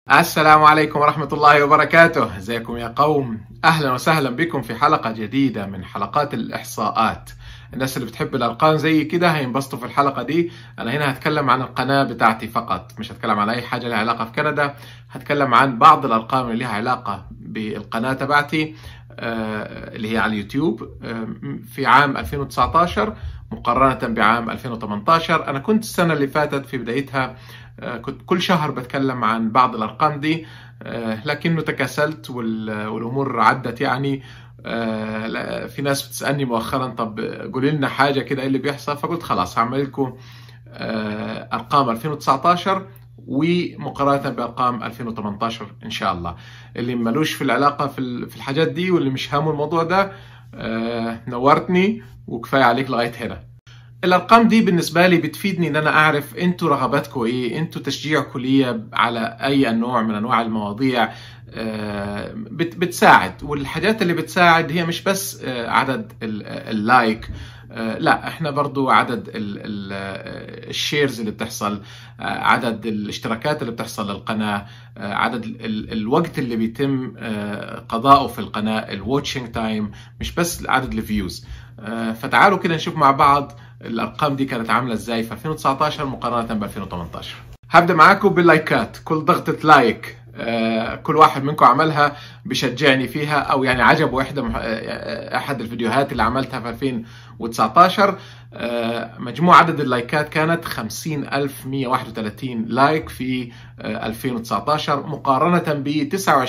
السلام عليكم ورحمة الله وبركاته ازيكم يا قوم أهلا وسهلا بكم في حلقة جديدة من حلقات الإحصاءات الناس اللي بتحب الأرقام زي كده هينبسطوا في الحلقة دي أنا هنا هتكلم عن القناة بتاعتي فقط مش هتكلم عن أي حاجة لها علاقة في كندا هتكلم عن بعض الأرقام اللي لها علاقة بالقناة تبعتي آه، اللي هي على اليوتيوب آه، في عام 2019 مقارنة بعام 2018 أنا كنت السنة اللي فاتت في بدايتها آه، كنت كل شهر بتكلم عن بعض الأرقام دي لكنه تكاسلت والأمور عدت يعني في ناس بتسألني مؤخرا طب قولي لنا حاجة كده ايه اللي بيحصل فقلت خلاص هعمل لكم أرقام 2019 ومقارنة بأرقام 2018 إن شاء الله اللي ملوش في العلاقة في الحاجات دي واللي مش هامه الموضوع ده آه، نورتني وكفاية عليك لغاية هنا الارقام دي بالنسبه لي بتفيدني ان انا اعرف انتوا رغباتكم ايه انتوا تشجيعكم ليا على اي نوع من انواع المواضيع آه، بتساعد والحاجات اللي بتساعد هي مش بس آه، عدد اللايك آه، لا احنا برضو عدد الشيرز اللي بتحصل عدد الاشتراكات اللي بتحصل للقناة عدد الوقت اللي بيتم قضاءه في القناة الواتشنج تايم مش بس عدد الفيوز فتعالوا كده نشوف مع بعض الارقام دي كانت عامله ازاي في 2019 مقارنه ب 2018 هبدا معاكم باللايكات كل ضغطه لايك آه، كل واحد منكم عملها بشجعني فيها او يعني عجب واحدة آه، احد الفيديوهات اللي عملتها في 2019 آه، مجموع عدد اللايكات كانت 50131 لايك في 2019 مقارنة ب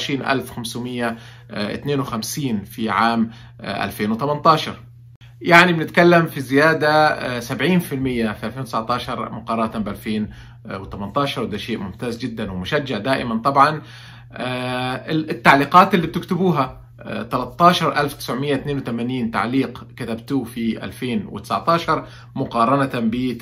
29552 في عام 2018 يعني بنتكلم في زيادة 70% في 2019 مقارنة ب 2018 وده شيء ممتاز جدا ومشجع دائما طبعا آه، التعليقات اللي بتكتبوها 13982 آه، تعليق كتبتوه في 2019 مقارنة ب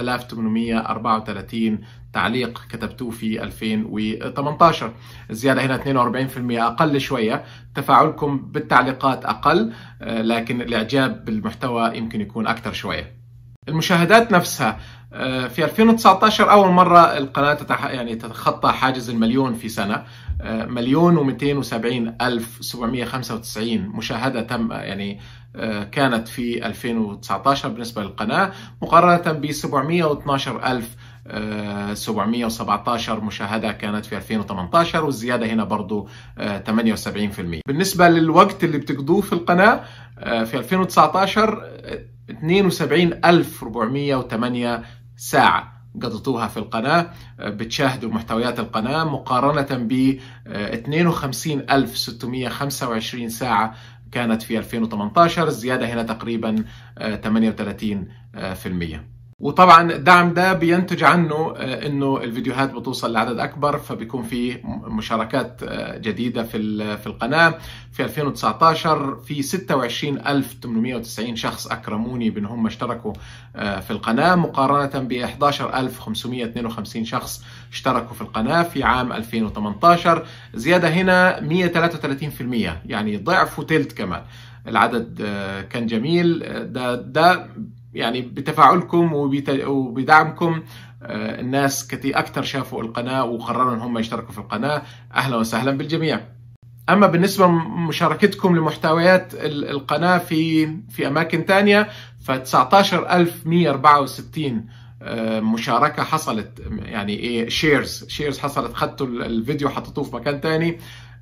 9834 تعليق كتبتوه في 2018 الزيادة هنا 42% أقل شوية تفاعلكم بالتعليقات أقل آه، لكن الإعجاب بالمحتوى يمكن يكون أكثر شوية المشاهدات نفسها آه، في 2019 أول مرة القناة تتح... يعني تتخطى حاجز المليون في سنة آه، مليون و270 ألف 795 مشاهدة تم يعني آه، كانت في 2019 بالنسبة للقناة مقارنة ب 712 ألف 717 مشاهدة كانت في 2018 والزيادة هنا برضو 78% بالنسبة للوقت اللي بتقضوه في القناة في 2019 72408 ساعة قضيتوها في القناة بتشاهدوا محتويات القناة مقارنة ب 52625 ساعة كانت في 2018 الزيادة هنا تقريبا 38% وطبعا الدعم ده بينتج عنه آه، انه الفيديوهات بتوصل لعدد اكبر فبيكون في مشاركات آه، جديده في في القناه في 2019 في 26890 شخص اكرموني بان هم اشتركوا آه، في القناه مقارنه ب 11552 شخص اشتركوا في القناه في عام 2018 زياده هنا 133% يعني ضعف وثلث كمان العدد كان جميل ده ده يعني بتفاعلكم وبدعمكم آه، الناس كثير اكثر شافوا القناه وقرروا ان هم يشتركوا في القناه اهلا وسهلا بالجميع اما بالنسبه لمشاركتكم لمحتويات القناه في في اماكن ثانيه ف 19164 آه، مشاركه حصلت يعني ايه شيرز شيرز حصلت خدتوا الفيديو حطيتوه في مكان ثاني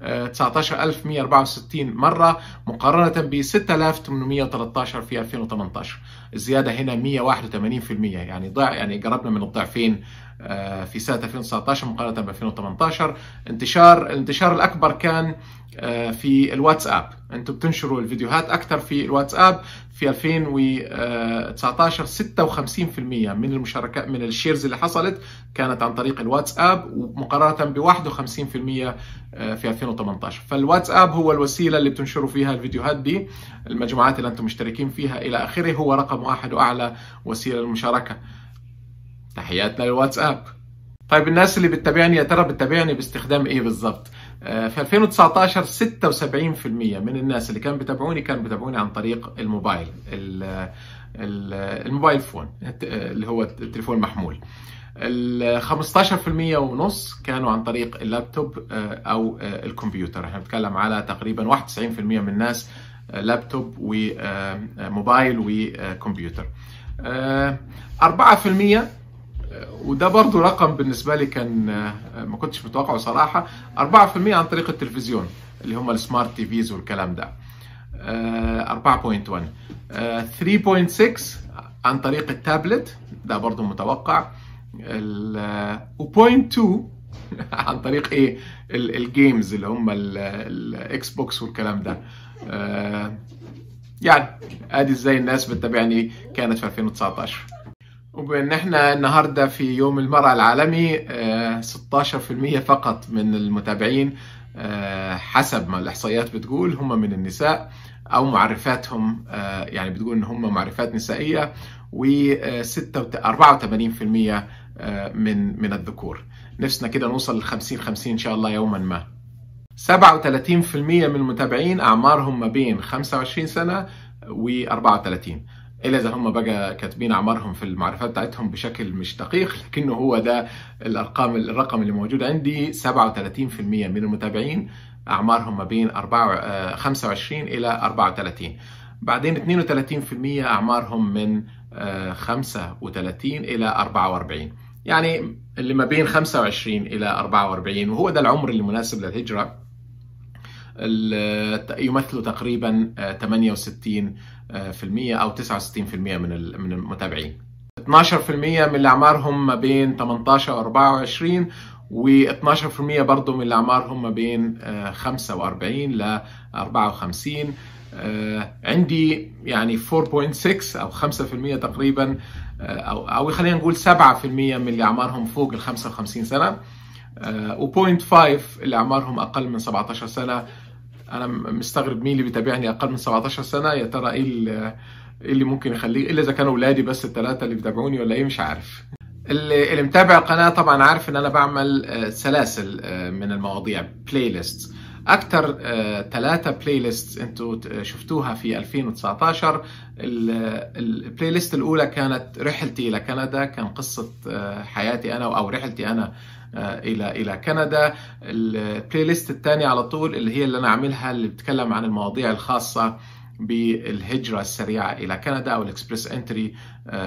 19164 مرة مقارنة ب 6813 في 2018 الزيادة هنا 181% يعني ضع يعني قربنا من الضعفين آه، في سنة 2019 مقارنة ب 2018 انتشار الانتشار الأكبر كان آه، في الواتساب انتم بتنشروا الفيديوهات اكثر في الواتساب في 2019 56% من المشاركات من الشيرز اللي حصلت كانت عن طريق الواتساب مقارنه ب 51% آه، في 2018 فالواتساب هو الوسيله اللي بتنشروا فيها الفيديوهات دي المجموعات اللي انتم مشتركين فيها الى اخره هو رقم واحد واعلى وسيله للمشاركه تحياتنا للواتساب طيب الناس اللي بتتابعني يا ترى بتتابعني باستخدام ايه بالضبط آه، في 2019 76% من الناس اللي كانوا بيتابعوني كانوا بيتابعوني عن طريق الموبايل الموبايل فون اللي هو التليفون المحمول ال 15% ونص كانوا عن طريق اللابتوب او الكمبيوتر احنا بنتكلم على تقريبا 91% من الناس لابتوب وموبايل وكمبيوتر 4% وده برضو رقم بالنسبة لي كان ما كنتش متوقعه صراحة 4% عن طريق التلفزيون اللي هم السمارت تي فيز والكلام ده 4.1 3.6 عن طريق التابلت ده برضو متوقع و.2 عن طريق ايه الجيمز اللي هم الاكس بوكس والكلام ده يعني ادي ازاي الناس بتتابعني كانت في 2019 وبان احنا النهارده في يوم المرأة العالمي 16% فقط من المتابعين حسب ما الاحصائيات بتقول هم من النساء او معرفاتهم يعني بتقول ان هم معرفات نسائيه و 84% من من الذكور نفسنا كده نوصل ل 50 50 ان شاء الله يوما ما 37% من المتابعين اعمارهم ما بين 25 سنه و 34 الا اذا هم بقى كاتبين اعمارهم في المعرفات بتاعتهم بشكل مش دقيق لكنه هو ده الارقام الرقم اللي موجود عندي 37% من المتابعين اعمارهم ما بين 25 الى 34 بعدين 32% اعمارهم من 35 الى 44 يعني اللي ما بين 25 الى 44 وهو ده العمر اللي مناسب للهجره يمثلوا تقريبا 68 او 69% من من المتابعين 12% من اللي اعمارهم ما بين 18 و 24 و12% برضه من اللي اعمارهم ما بين 45 ل 54 عندي يعني 4.6 او 5% تقريبا او او خلينا نقول 7% من اللي اعمارهم فوق ال 55 سنه و0.5 اللي اعمارهم اقل من 17 سنه انا مستغرب مين اللي بيتابعني اقل من 17 سنه يا ترى ايه اللي, اللي ممكن يخليه الا اذا كانوا اولادي بس الثلاثه اللي بيتابعوني ولا ايه مش عارف اللي, اللي متابع القناه طبعا عارف ان انا بعمل سلاسل من المواضيع بلاي ليست اكثر ثلاثه بلاي ليست انتوا شفتوها في 2019 البلاي ليست الاولى كانت رحلتي الى كندا كان قصه حياتي انا او رحلتي انا الى الى كندا البلاي ليست الثانيه على طول اللي هي اللي انا عاملها اللي بتتكلم عن المواضيع الخاصه بالهجره السريعه الى كندا او الاكسبريس انتري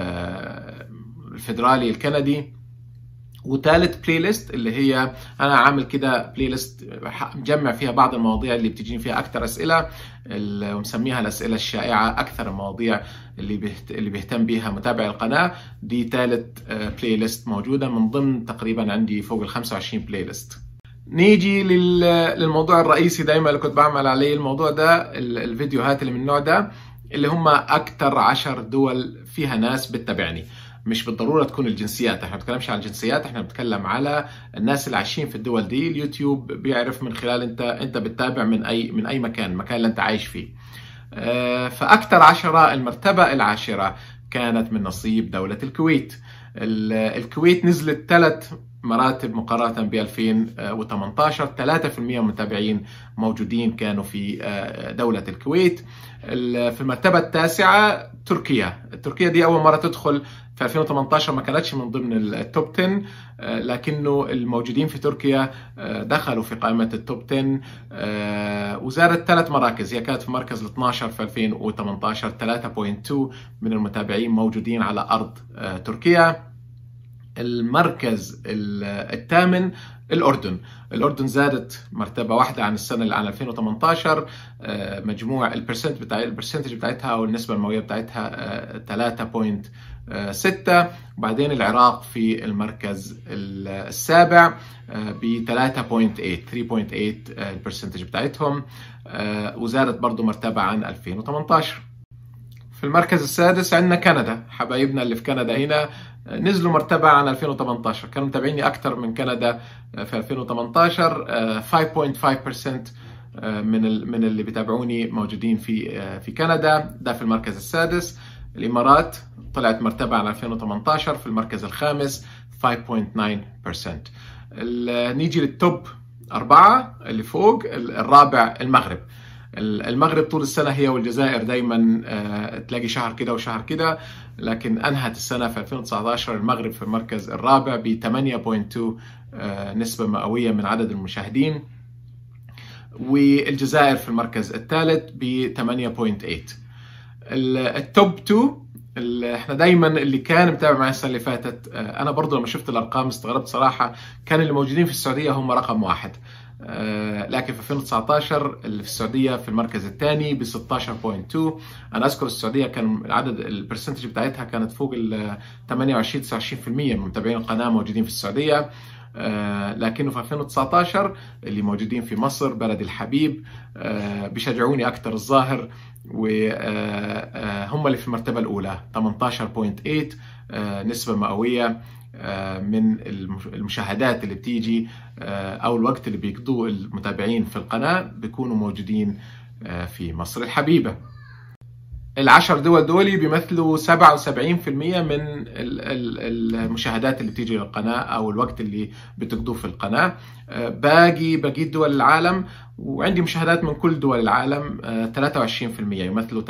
الفيدرالي الكندي وثالث بلاي ليست اللي هي انا عامل كده بلاي ليست مجمع فيها بعض المواضيع اللي بتجيني فيها اكثر اسئله ومسميها الاسئله الشائعه اكثر المواضيع اللي بيهت... اللي بيهتم بيها متابع القناه دي ثالث بلاي ليست موجوده من ضمن تقريبا عندي فوق ال 25 بلاي ليست نيجي لل... للموضوع الرئيسي دايما اللي كنت بعمل عليه الموضوع ده الفيديوهات اللي من النوع ده اللي هم اكثر عشر دول فيها ناس بتتابعني مش بالضروره تكون الجنسيات احنا ما بنتكلمش عن الجنسيات احنا بنتكلم على الناس اللي عايشين في الدول دي اليوتيوب بيعرف من خلال انت انت بتتابع من اي من اي مكان المكان اللي انت عايش فيه فاكثر عشرة المرتبه العاشره كانت من نصيب دوله الكويت الكويت نزلت ثلاث مراتب مقارنة ب 2018 3% من المتابعين موجودين كانوا في دولة الكويت في المرتبة التاسعة تركيا تركيا دي أول مرة تدخل في 2018 ما كانتش من ضمن التوب 10 لكنه الموجودين في تركيا دخلوا في قائمة التوب 10 وزادت ثلاث مراكز هي كانت في مركز ال 12 في 2018 3.2 من المتابعين موجودين على أرض تركيا المركز الثامن الأردن الأردن زادت مرتبة واحدة عن السنة اللي عن 2018 مجموع البرسنت بتاع البرسنتج بتاعتها أو النسبة المئوية بتاعتها 3.6 وبعدين العراق في المركز السابع ب 3.8 3.8 البرسنتج بتاعتهم وزادت برضو مرتبة عن 2018 في المركز السادس عندنا كندا حبايبنا اللي في كندا هنا نزلوا مرتبة عن 2018 كانوا متابعيني أكثر من كندا في 2018 5.5% من من اللي بيتابعوني موجودين في في كندا ده في المركز السادس الإمارات طلعت مرتبة عن 2018 في المركز الخامس 5.9% نيجي للتوب أربعة اللي فوق الرابع المغرب المغرب طول السنة هي والجزائر دايما تلاقي شهر كده وشهر كده لكن أنهت السنة في 2019 المغرب في المركز الرابع ب 8.2 نسبة مئوية من عدد المشاهدين والجزائر في المركز الثالث ب 8.8 التوب 2 احنا دايما اللي كان متابع معي السنه اللي فاتت انا برضو لما شفت الارقام استغربت صراحه كان اللي موجودين في السعوديه هم رقم واحد لكن في 2019 اللي في السعوديه في المركز الثاني ب 16.2 انا اذكر السعوديه كان عدد البرسنتج بتاعتها كانت فوق ال 28 29% من متابعين القناه موجودين في السعوديه لكنه في 2019 اللي موجودين في مصر بلدي الحبيب بيشجعوني اكثر الظاهر وهم اللي في المرتبه الاولى 18.8 نسبه مئويه من المشاهدات اللي بتيجي او الوقت اللي بيقضوه المتابعين في القناه بيكونوا موجودين في مصر الحبيبه العشر دول دولي بيمثلوا 77% من المشاهدات اللي بتيجي للقناة أو الوقت اللي بتقضوه في القناة باقي بقية دول العالم وعندي مشاهدات من كل دول العالم 23% يمثلوا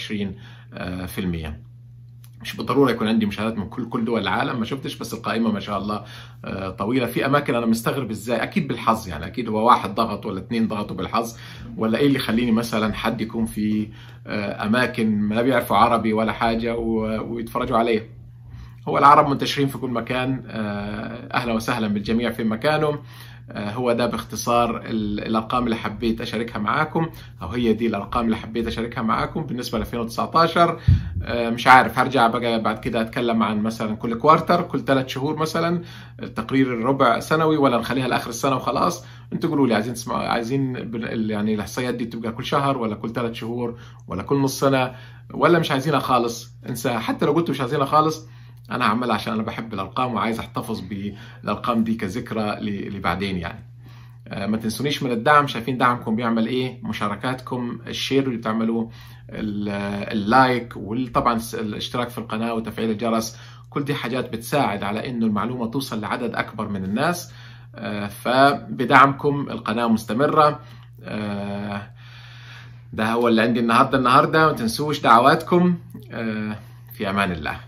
23% مش بالضروره يكون عندي مشاهدات من كل كل دول العالم ما شفتش بس القائمه ما شاء الله طويله في اماكن انا مستغرب ازاي اكيد بالحظ يعني اكيد هو واحد ضغط ولا اثنين ضغطوا بالحظ ولا ايه اللي يخليني مثلا حد يكون في اماكن ما بيعرفوا عربي ولا حاجه ويتفرجوا عليه هو العرب منتشرين في كل مكان اهلا وسهلا بالجميع في مكانهم هو ده باختصار الارقام اللي حبيت اشاركها معاكم او هي دي الارقام اللي حبيت اشاركها معاكم بالنسبه ل 2019 مش عارف هرجع بقى بعد كده اتكلم عن مثلا كل كوارتر كل ثلاث شهور مثلا التقرير الربع سنوي ولا نخليها لاخر السنه وخلاص انتوا قولوا لي عايزين تسمعوا عايزين يعني الاحصائيات دي تبقى كل شهر ولا كل ثلاث شهور ولا كل نص سنه ولا مش عايزينها خالص انسى حتى لو قلتوا مش عايزينها خالص انا هعملها عشان انا بحب الارقام وعايز احتفظ بالارقام دي كذكرى لبعدين يعني ما تنسونيش من الدعم شايفين دعمكم بيعمل ايه مشاركاتكم الشير اللي بتعملوه اللايك وطبعا الاشتراك في القناه وتفعيل الجرس كل دي حاجات بتساعد على انه المعلومه توصل لعدد اكبر من الناس فبدعمكم القناه مستمره ده هو اللي عندي النهارده النهارده ما تنسوش دعواتكم في امان الله